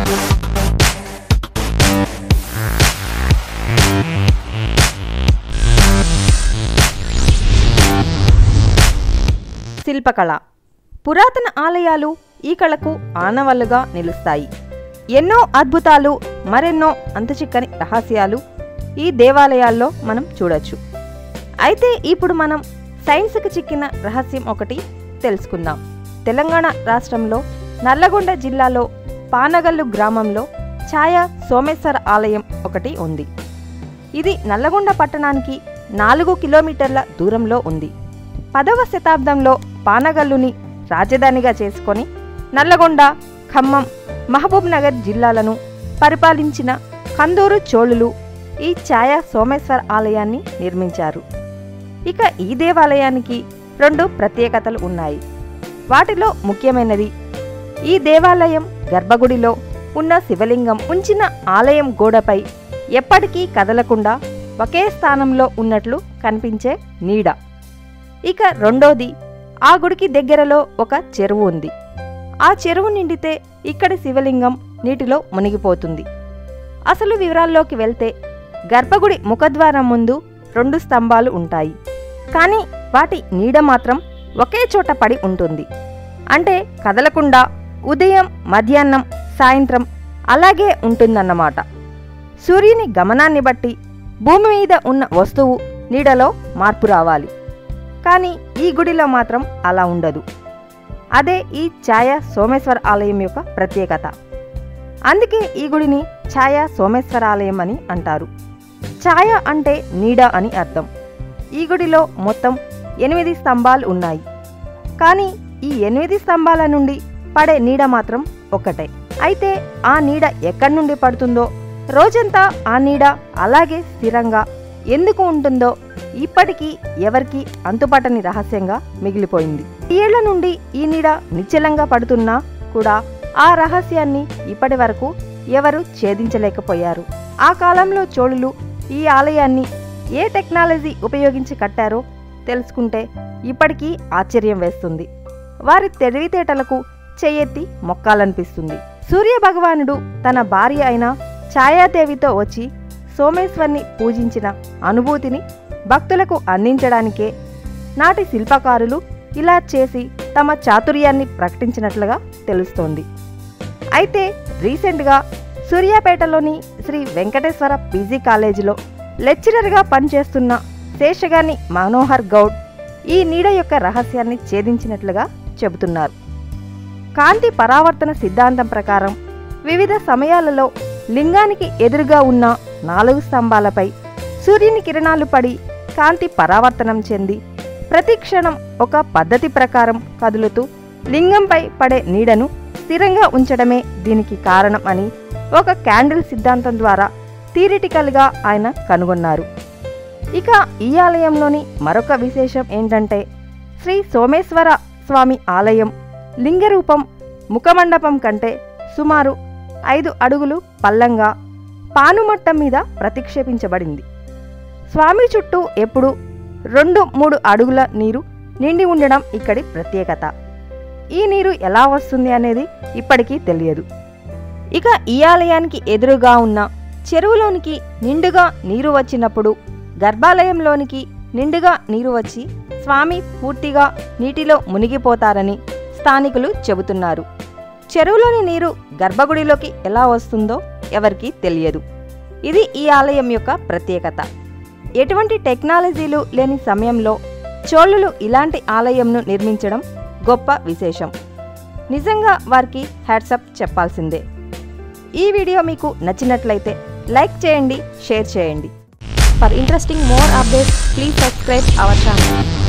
శిల్పకళ పురాతన ఆలయాలు ఈ కళకు ఆనవల్లుగా నిలుస్తాయి ఎన్నో అద్భుతాలు మరెన్నో అంతుచిక్కని రహస్యాలు ఈ దేవాలయాల్లో మనం చూడొచ్చు అయితే ఇప్పుడు మనం సైన్స్కి చిక్కిన రహస్యం ఒకటి తెలుసుకుందాం తెలంగాణ రాష్ట్రంలో నల్లగొండ జిల్లాలో పానగల్లు గ్రామంలో ఛాయా సోమేశ్వర ఆలయం ఒకటి ఉంది ఇది నల్లగొండ పట్టణానికి నాలుగు కిలోమీటర్ల దూరంలో ఉంది పదవ శతాబ్దంలో పానగల్లుని రాజధానిగా చేసుకొని నల్లగొండ ఖమ్మం మహబూబ్ నగర్ జిల్లాలను పరిపాలించిన కందూరు చోళులు ఈ ఛాయా సోమేశ్వర ఆలయాన్ని నిర్మించారు ఇక ఈ దేవాలయానికి రెండు ప్రత్యేకతలు ఉన్నాయి వాటిలో ముఖ్యమైనది ఈ దేవాలయం గర్భగుడిలో ఉన్న శివలింగం ఉంచిన ఆలయం గోడపై ఎప్పటికీ కదలకుండా ఒకే స్థానంలో ఉన్నట్లు కనిపించే నీడ ఇక రెండోది ఆ గుడికి దగ్గరలో ఒక చెరువు ఉంది ఆ చెరువు నిండితే ఇక్కడి శివలింగం నీటిలో మునిగిపోతుంది అసలు వివరాల్లోకి వెళ్తే గర్భగుడి ముఖద్వారం ముందు రెండు స్తంభాలు ఉంటాయి కానీ వాటి నీడ మాత్రం ఒకే చోట పడి ఉంటుంది అంటే కదలకుండా ఉదయం మధ్యాహ్నం సాయంత్రం అలాగే ఉంటుందన్నమాట సూర్యుని గమనాన్ని బట్టి భూమి మీద ఉన్న వస్తువు నీడలో మార్పు రావాలి కానీ ఈ గుడిలో మాత్రం అలా ఉండదు అదే ఈ ఛాయా సోమేశ్వర ఆలయం యొక్క ప్రత్యేకత అందుకే ఈ గుడిని ఛాయా సోమేశ్వర ఆలయం అని అంటారు ఛాయ అంటే నీడ అని అర్థం ఈ గుడిలో మొత్తం ఎనిమిది స్తంభాలు ఉన్నాయి కానీ ఈ ఎనిమిది స్తంభాల నుండి పడే నీడ మాత్రం ఒక్కటే అయితే ఆ నీడ ఎక్కడి నుండి పడుతుందో రోజంతా ఆ నీడ అలాగే స్థిరంగా ఎందుకు ఉంటుందో ఇప్పటికీ ఎవరికి అంతుపట్టని రహస్యంగా మిగిలిపోయింది ఈ ఏళ్ల నుండి ఈ నీడ నిశ్చలంగా పడుతున్నా కూడా ఆ రహస్యాన్ని ఇప్పటి వరకు ఎవరు ఛేదించలేకపోయారు ఆ కాలంలో చోళులు ఈ ఆలయాన్ని ఏ టెక్నాలజీ ఉపయోగించి కట్టారో తెలుసుకుంటే ఇప్పటికీ ఆశ్చర్యం వేస్తుంది వారి తెలివితేటలకు చెయ్యెత్తి మొక్కాలనిపిస్తుంది సూర్య భగవానుడు తన భార్య అయిన ఛాయాదేవితో వచ్చి సోమేశ్వర్ని పూజించిన అనుభూతిని భక్తులకు అందించడానికే నాటి శిల్పకారులు ఇలా చేసి తమ చాతుర్యాన్ని ప్రకటించినట్లుగా తెలుస్తోంది అయితే రీసెంట్గా సూర్యాపేటలోని శ్రీ వెంకటేశ్వర పీజీ కాలేజీలో లెక్చరర్గా పనిచేస్తున్న శేషగాని మనోహర్ గౌడ్ ఈ నీడ యొక్క రహస్యాన్ని ఛేదించినట్లుగా చెబుతున్నారు కాంతి పరావర్తన సిద్ధాంతం ప్రకారం వివిధ సమయాలలో లింగానికి ఎదురుగా ఉన్న నాలుగు స్తంభాలపై సూర్యుని కిరణాలు పడి కాంతి పరావర్తనం చెంది ప్రతి క్షణం ఒక పద్ధతి ప్రకారం కదులుతూ లింగంపై పడే నీడను స్థిరంగా ఉంచడమే దీనికి కారణం అని ఒక క్యాండిల్ సిద్ధాంతం ద్వారా థియరిటికల్గా ఆయన కనుగొన్నారు ఇక ఈ ఆలయంలోని మరొక విశేషం ఏంటంటే శ్రీ సోమేశ్వర స్వామి ఆలయం లింగరూపం ముఖమండపం కంటే సుమారు ఐదు అడుగులు పల్లంగా పానుమట్టం మీద ప్రతిక్షేపించబడింది స్వామి చుట్టూ ఎప్పుడు రెండు మూడు అడుగుల నీరు నిండి ఉండడం ఇక్కడి ప్రత్యేకత ఈ నీరు ఎలా వస్తుంది అనేది ఇప్పటికీ తెలియదు ఇక ఈ ఆలయానికి ఎదురుగా ఉన్న చెరువులోనికి నిండుగా నీరు వచ్చినప్పుడు గర్భాలయంలోనికి నిండుగా నీరు వచ్చి స్వామి పూర్తిగా నీటిలో మునిగిపోతారని స్థానికులు చెబుతున్నారు చెరువులోని నీరు గర్భగుడిలోకి ఎలా వస్తుందో ఎవరికీ తెలియదు ఇది ఈ ఆలయం యొక్క ప్రత్యేకత ఎటువంటి టెక్నాలజీలు లేని సమయంలో చోళులు ఇలాంటి ఆలయంను నిర్మించడం గొప్ప విశేషం నిజంగా వారికి హ్యాట్సప్ చెప్పాల్సిందే ఈ వీడియో మీకు నచ్చినట్లయితే లైక్ చేయండి షేర్ చేయండి for interesting more updates please subscribe our channel